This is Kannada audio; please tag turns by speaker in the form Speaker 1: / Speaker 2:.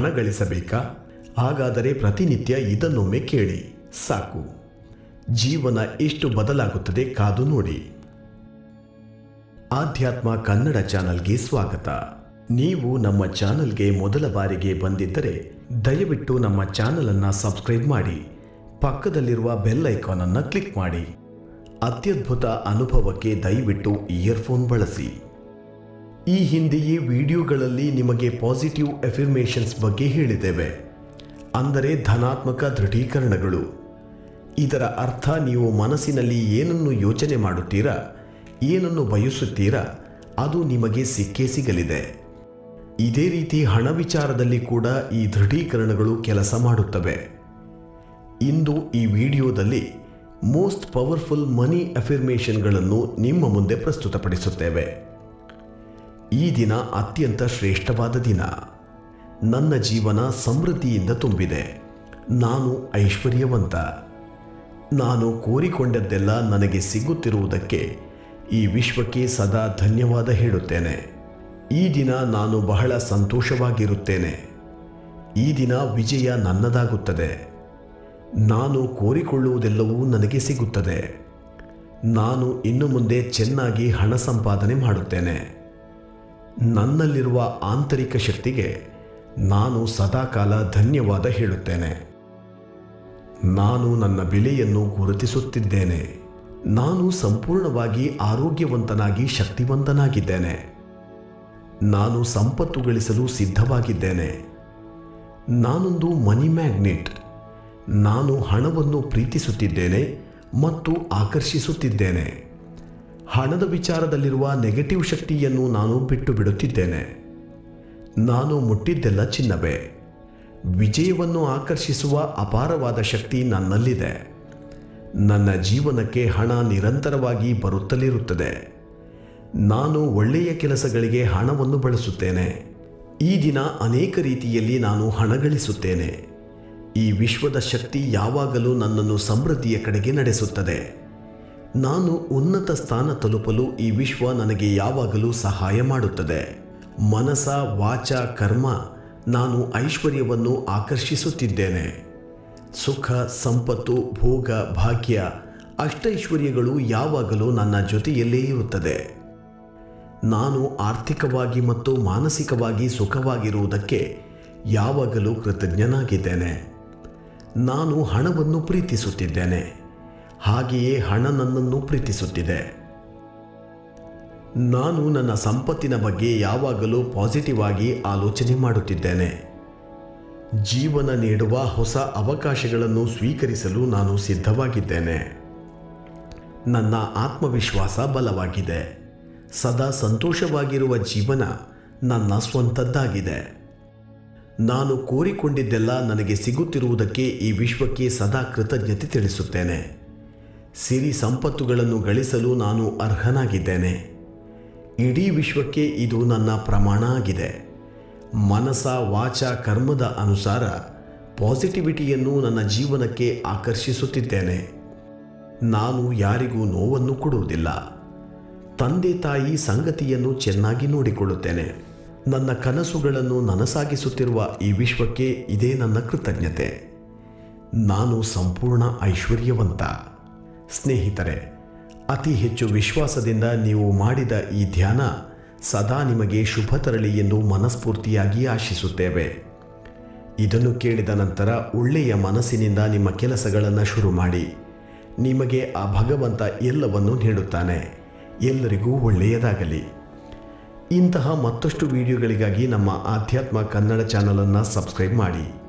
Speaker 1: ಗಳಿಸಬೇಕಾ ಹಾಗಾದರೆ ಪ್ರತಿನಿತ್ಯ ಇದನ್ನೊಮ್ಮೆ ಕೇಳಿ ಸಾಕು ಜೀವನ ಎಷ್ಟು ಬದಲಾಗುತ್ತದೆ ಕಾದು ನೋಡಿ ಆಧ್ಯಾತ್ಮ ಕನ್ನಡ ಚಾನಲ್ಗೆ ಸ್ವಾಗತ ನೀವು ನಮ್ಮ ಚಾನಲ್ಗೆ ಮೊದಲ ಬಾರಿಗೆ ಬಂದಿದ್ದರೆ ದಯವಿಟ್ಟು ನಮ್ಮ ಚಾನಲ್ ಅನ್ನ ಸಬ್ಸ್ಕ್ರೈಬ್ ಮಾಡಿ ಪಕ್ಕದಲ್ಲಿರುವ ಬೆಲ್ ಐಕಾನ್ ಅನ್ನು ಕ್ಲಿಕ್ ಮಾಡಿ ಅತ್ಯದ್ಭುತ ಅನುಭವಕ್ಕೆ ದಯವಿಟ್ಟು ಇಯರ್ಫೋನ್ ಬಳಸಿ ಈ ಹಿಂದೆಯೇ ವಿಡಿಯೋಗಳಲ್ಲಿ ನಿಮಗೆ ಪಾಸಿಟಿವ್ ಎಫಿರ್ಮೇಷನ್ಸ್ ಬಗ್ಗೆ ಹೇಳಿದ್ದೇವೆ ಅಂದರೆ ಧನಾತ್ಮಕ ದೃಢೀಕರಣಗಳು ಇದರ ಅರ್ಥ ನೀವು ಮನಸ್ಸಿನಲ್ಲಿ ಏನನ್ನು ಯೋಚನೆ ಮಾಡುತ್ತೀರಾ ಏನನ್ನು ಬಯಸುತ್ತೀರಾ ಅದು ನಿಮಗೆ ಸಿಕ್ಕೇ ಸಿಗಲಿದೆ ಇದೇ ರೀತಿ ಹಣ ವಿಚಾರದಲ್ಲಿ ಕೂಡ ಈ ದೃಢೀಕರಣಗಳು ಕೆಲಸ ಮಾಡುತ್ತವೆ ಇಂದು ಈ ವಿಡಿಯೋದಲ್ಲಿ ಮೋಸ್ಟ್ ಪವರ್ಫುಲ್ ಮನಿ ಅಫಿರ್ಮೇಷನ್ಗಳನ್ನು ನಿಮ್ಮ ಮುಂದೆ ಪ್ರಸ್ತುತಪಡಿಸುತ್ತೇವೆ ಈ ದಿನ ಅತ್ಯಂತ ಶ್ರೇಷ್ಠವಾದ ದಿನ ನನ್ನ ಜೀವನ ಸಮೃದ್ಧಿಯಿಂದ ತುಂಬಿದೆ ನಾನು ಐಶ್ವರ್ಯವಂತ ನಾನು ಕೋರಿಕೊಂಡದ್ದೆಲ್ಲ ನನಗೆ ಸಿಗುತ್ತಿರುವುದಕ್ಕೆ ಈ ವಿಶ್ವಕ್ಕೆ ಸದಾ ಧನ್ಯವಾದ ಹೇಳುತ್ತೇನೆ ಈ ದಿನ ನಾನು ಬಹಳ ಸಂತೋಷವಾಗಿರುತ್ತೇನೆ ಈ ದಿನ ವಿಜಯ ನನ್ನದಾಗುತ್ತದೆ ನಾನು ಕೋರಿಕೊಳ್ಳುವುದೆಲ್ಲವೂ ನನಗೆ ಸಿಗುತ್ತದೆ ನಾನು ಇನ್ನು ಮುಂದೆ ಚೆನ್ನಾಗಿ ಹಣ ಸಂಪಾದನೆ ಮಾಡುತ್ತೇನೆ ನನ್ನಲ್ಲಿರುವ ಆಂತರಿಕ ಶಕ್ತಿಗೆ ನಾನು ಸದಾಕಾಲ ಧನ್ಯವಾದ ಹೇಳುತ್ತೇನೆ ನಾನು ನನ್ನ ಬೆಲೆಯನ್ನು ಗುರುತಿಸುತ್ತಿದ್ದೇನೆ ನಾನು ಸಂಪೂರ್ಣವಾಗಿ ಆರೋಗ್ಯವಂತನಾಗಿ ಶಕ್ತಿವಂತನಾಗಿದ್ದೇನೆ ನಾನು ಸಂಪತ್ತು ಗಳಿಸಲು ಸಿದ್ಧವಾಗಿದ್ದೇನೆ ನಾನೊಂದು ಮನಿ ಮ್ಯಾಗ್ನೆಟ್ ನಾನು ಹಣವನ್ನು ಪ್ರೀತಿಸುತ್ತಿದ್ದೇನೆ ಮತ್ತು ಆಕರ್ಷಿಸುತ್ತಿದ್ದೇನೆ ಹಣದ ವಿಚಾರದಲ್ಲಿರುವ ನೆಗೆಟಿವ್ ಶಕ್ತಿಯನ್ನು ನಾನು ಬಿಟ್ಟು ಬಿಡುತ್ತಿದ್ದೇನೆ ನಾನು ಮುಟ್ಟಿದ್ದೆಲ್ಲ ಚಿನ್ನವೇ ವಿಜಯವನ್ನು ಆಕರ್ಷಿಸುವ ಅಪಾರವಾದ ಶಕ್ತಿ ನನ್ನಲ್ಲಿದೆ ನನ್ನ ಜೀವನಕ್ಕೆ ಹಣ ನಿರಂತರವಾಗಿ ಬರುತ್ತಲಿರುತ್ತದೆ ನಾನು ಒಳ್ಳೆಯ ಕೆಲಸಗಳಿಗೆ ಹಣವನ್ನು ಬಳಸುತ್ತೇನೆ ಈ ದಿನ ಅನೇಕ ರೀತಿಯಲ್ಲಿ ನಾನು ಹಣ ಗಳಿಸುತ್ತೇನೆ ಈ ವಿಶ್ವದ ಶಕ್ತಿ ಯಾವಾಗಲೂ ನನ್ನನ್ನು ಸಮೃದ್ಧಿಯ ಕಡೆಗೆ ನಡೆಸುತ್ತದೆ ನಾನು ಉನ್ನತ ಸ್ಥಾನ ತಲುಪಲು ಈ ವಿಶ್ವ ನನಗೆ ಯಾವಾಗಲೂ ಸಹಾಯ ಮಾಡುತ್ತದೆ ಮನಸ ವಾಚ ಕರ್ಮ ನಾನು ಐಶ್ವರ್ಯವನ್ನು ಆಕರ್ಷಿಸುತ್ತಿದ್ದೇನೆ ಸುಖ ಸಂಪತ್ತು ಭೋಗ ಭಾಗ್ಯ ಅಷ್ಟೈಶ್ವರ್ಯಗಳು ಯಾವಾಗಲೂ ನನ್ನ ಜೊತೆಯಲ್ಲೇ ಇರುತ್ತದೆ ನಾನು ಆರ್ಥಿಕವಾಗಿ ಮತ್ತು ಮಾನಸಿಕವಾಗಿ ಸುಖವಾಗಿರುವುದಕ್ಕೆ ಯಾವಾಗಲೂ ಕೃತಜ್ಞನಾಗಿದ್ದೇನೆ ನಾನು ಹಣವನ್ನು ಪ್ರೀತಿಸುತ್ತಿದ್ದೇನೆ ಹಾಗೆಯೇ ಹಣ ನನ್ನನ್ನು ಪ್ರೀತಿಸುತ್ತಿದೆ ನಾನು ನನ್ನ ಸಂಪತ್ತಿನ ಬಗ್ಗೆ ಯಾವಾಗಲೂ ಪಾಸಿಟಿವ್ ಆಗಿ ಆಲೋಚನೆ ಮಾಡುತ್ತಿದ್ದೇನೆ ಜೀವನ ನೀಡುವ ಹೊಸ ಅವಕಾಶಗಳನ್ನು ಸ್ವೀಕರಿಸಲು ನಾನು ಸಿದ್ಧವಾಗಿದ್ದೇನೆ ನನ್ನ ಆತ್ಮವಿಶ್ವಾಸ ಬಲವಾಗಿದೆ ಸದಾ ಸಂತೋಷವಾಗಿರುವ ಜೀವನ ನನ್ನ ಸ್ವಂತದ್ದಾಗಿದೆ ನಾನು ಕೋರಿಕೊಂಡಿದ್ದೆಲ್ಲ ನನಗೆ ಸಿಗುತ್ತಿರುವುದಕ್ಕೆ ಈ ವಿಶ್ವಕ್ಕೆ ಸದಾ ಕೃತಜ್ಞತೆ ತಿಳಿಸುತ್ತೇನೆ ಸಿರಿ ಸಂಪತ್ತುಗಳನ್ನು ಗಳಿಸಲು ನಾನು ಅರ್ಹನಾಗಿದ್ದೇನೆ ಇಡೀ ವಿಶ್ವಕ್ಕೆ ಇದು ನನ್ನ ಪ್ರಮಾಣ ಆಗಿದೆ ಮನಸ ವಾಚ ಕರ್ಮದ ಅನುಸಾರ ಪಾಸಿಟಿವಿಟಿಯನ್ನು ನನ್ನ ಜೀವನಕ್ಕೆ ಆಕರ್ಷಿಸುತ್ತಿದ್ದೇನೆ ನಾನು ಯಾರಿಗೂ ನೋವನ್ನು ಕೊಡುವುದಿಲ್ಲ ತಂದೆ ತಾಯಿ ಸಂಗತಿಯನ್ನು ಚೆನ್ನಾಗಿ ನೋಡಿಕೊಳ್ಳುತ್ತೇನೆ ನನ್ನ ಕನಸುಗಳನ್ನು ನನಸಾಗಿಸುತ್ತಿರುವ ಈ ವಿಶ್ವಕ್ಕೆ ಇದೇ ನನ್ನ ಕೃತಜ್ಞತೆ ನಾನು ಸಂಪೂರ್ಣ ಐಶ್ವರ್ಯವಂತ ಸ್ನೇಹಿತರೆ ಅತಿ ಹೆಚ್ಚು ವಿಶ್ವಾಸದಿಂದ ನೀವು ಮಾಡಿದ ಈ ಧ್ಯಾನ ಸದಾ ನಿಮಗೆ ಶುಭ ತರಲಿ ಎಂದು ಮನಸ್ಫೂರ್ತಿಯಾಗಿ ಆಶಿಸುತ್ತೇವೆ ಇದನ್ನು ಕೇಳಿದ ನಂತರ ಒಳ್ಳೆಯ ಮನಸ್ಸಿನಿಂದ ನಿಮ್ಮ ಕೆಲಸಗಳನ್ನು ಶುರು ಮಾಡಿ ನಿಮಗೆ ಆ ಭಗವಂತ ಎಲ್ಲವನ್ನು ನೀಡುತ್ತಾನೆ ಎಲ್ಲರಿಗೂ ಒಳ್ಳೆಯದಾಗಲಿ ಇಂತಹ ಮತ್ತಷ್ಟು ವಿಡಿಯೋಗಳಿಗಾಗಿ ನಮ್ಮ ಆಧ್ಯಾತ್ಮ ಕನ್ನಡ ಚಾನಲನ್ನು ಸಬ್ಸ್ಕ್ರೈಬ್ ಮಾಡಿ